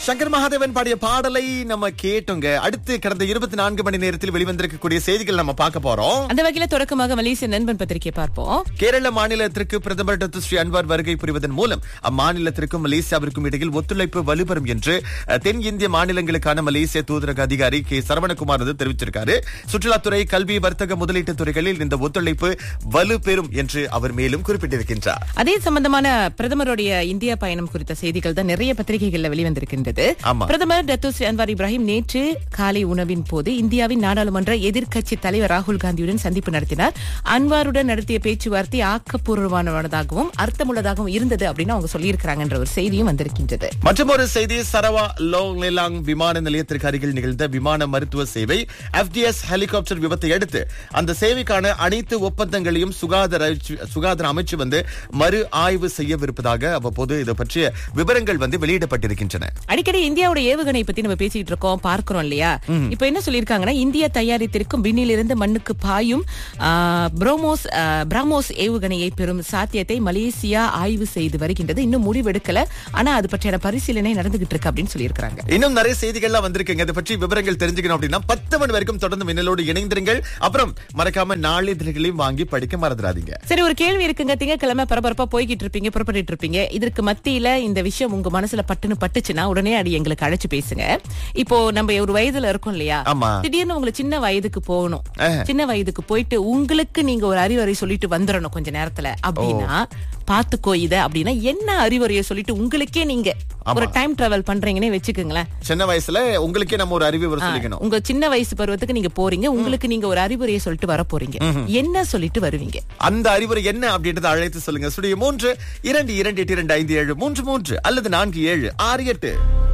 சங்கர் மகாதேவன் பாடிய பாடலை நம்ம கேட்டோங்க அடுத்து கடந்த இருபத்தி நான்கு மணி நேரத்தில் வெளிவந்திருக்கக்கூடிய செய்திகள் நம்ம பார்க்க போறோம் அந்த வகையில தொடக்கமாக மலேசிய நண்பன் பத்திரிகை பார்ப்போம் கேரள மாநிலத்திற்கு பிரதமர் டாக்டர் ஸ்ரீ அன்வார் வருகை புரிவதன் மூலம் அம்மாநிலத்திற்கும் மலேசியாவிற்கும் இடையில் ஒத்துழைப்பு வலுப்பெறும் என்று அஹ், தென் இந்திய மாநிலங்களுக்கான மலேசிய தூதரக அதிகாரி கே சரவணகுமார் வந்து தெரிவிச்சிருக்காரு சுற்றுலாத்துறை கல்வி வர்த்தக முதலீட்டு துறைகளில் இந்த ஒத்துழைப்பு வலுப்பெறும் என்று அவர் மேலும் குறிப்பிட்டிருக்கின்றார் அதே சம்பந்தமான பிரதமருடைய இந்தியா பயணம் குறித்த செய்திகள் தான் நிறைய பத்திரிகைகள்ல வெளிவந்திருக்கின்றது ஆமா. பிரதமர் டத்து ஸ்ரீ அன்வார் இப்ராஹிம் நேற்று காலை உணவின் போது இந்தியாவின் நாடாளுமன்ற எதிர்க்கட்சி தலைவர் ராகுல் காந்தியுடன் சந்திப்பு நடத்தினார் அன்வாருடன் நடத்திய பேச்சுவார்த்தை ஆக்கப்பூர்வமானதாகவும் அர்த்தமுள்ளதாகவும் இருந்தது அப்படின்னு அவங்க சொல்லியிருக்கிறாங்கன்ற ஒரு செய்தியும் வந்திருக்கின்றது மற்றொரு செய்தி சரவா லோங்லேலாங் விமான நிலையத்திற்கு அருகில் நிகழ்ந்த விமான மருத்துவ சேவை எஃப்டிஎஸ் ஹெலிகாப்டர் விபத்தை அடுத்து அந்த சேவைக்கான அனைத்து ஒப்பந்தங்களையும் சுகாதார அமைச்சு- சுகாதார அமைச்சு வந்து மறு ஆய்வு செய்யவிருப்பதாக அவ்வப்போது இது பற்றிய விவரங்கள் வந்து வெளியிடப்பட்டிருக்கின்றன அடிக்கடி இந்தியாவோட ஏவுகணை பத்தி நம்ம பேசிட்டு இருக்கோம் பார்க்கிறோம் இல்லையா இப்ப என்ன சொல்லிருக்காங்கன்னா இந்தியா தயாரித்திருக்கும் விண்ணிலிருந்து மண்ணுக்கு பாயும் ஆ, புரோமோஸ் ஆ, பிராமோஸ் ஏவுகணையை பெறும் சாத்தியத்தை மலேசியா ஆய்வு செய்து வருகின்றது இன்னும் முடிவெடுக்கல ஆனா அது பற்றியான பரிசீலனை நடந்துகிட்டு இருக்கு அப்படின்னு சொல்லியிருக்காங்க இன்னும் நிறைய செய்திகள்லாம் வந்திருக்குங்க இதை பற்றி விவரங்கள் தெரிஞ்சுக்கணும் அப்படின்னா பத்து மணி வரைக்கும் தொடர்ந்து மின்னலோடு இணைந்திருங்கள் அப்புறம் மறக்காம நாளிதழ்களையும் வாங்கி படிக்க மறந்துடாதீங்க சரி ஒரு கேள்வி இருக்குங்க திங்கக்கிழமை பரபரப்பா போய்கிட்டு இருப்பீங்க புறப்பட்டு இருப்பீங்க இதற்கு மத்தியில இந்த விஷயம் உங்க மனசுல பட்டுன்னு பட்டுச்சுன்னா உடனே அடி எங்களுக்கு அழைச்சு பேசுங்க இப்போ நம்ம ஒரு வயதுல இருக்கோம் இல்லையா ஆமா. திடீர்னு உங்களை சின்ன வயதுக்கு போகணும் ஆஹ். சின்ன வயதுக்கு போயிட்டு உங்களுக்கு நீங்க ஒரு அறிவுரை சொல்லிட்டு வந்துடணும் கொஞ்ச நேரத்துல அப்படின்னா பாத்துக்கோ இத அப்படின்னா என்ன அறிவுரையை சொல்லிட்டு உங்களுக்கே நீங்க ஒரு டைம் டிராவல் பண்றீங்கன்னே வச்சுக்கோங்களேன் சின்ன வயசுல உங்களுக்கே நம்ம ஒரு அறிவு ஆ, சொல்லிக்கணும் உங்க சின்ன வயசு பருவத்துக்கு நீங்க போறீங்க உங்களுக்கு நீங்க ஒரு அறிவுரையை சொல்லிட்டு வர போறீங்க என்ன சொல்லிட்டு வருவீங்க அந்த அறிவுரை என்ன அப்படின்றத அழைத்து சொல்லுங்க சுடிய மூன்று இரண்டு இரண்டு எட்டு இரண்டு ஐந்து ஏழு மூன்று மூன்று அல்லது நான்கு ஏழு ஆறு எட்டு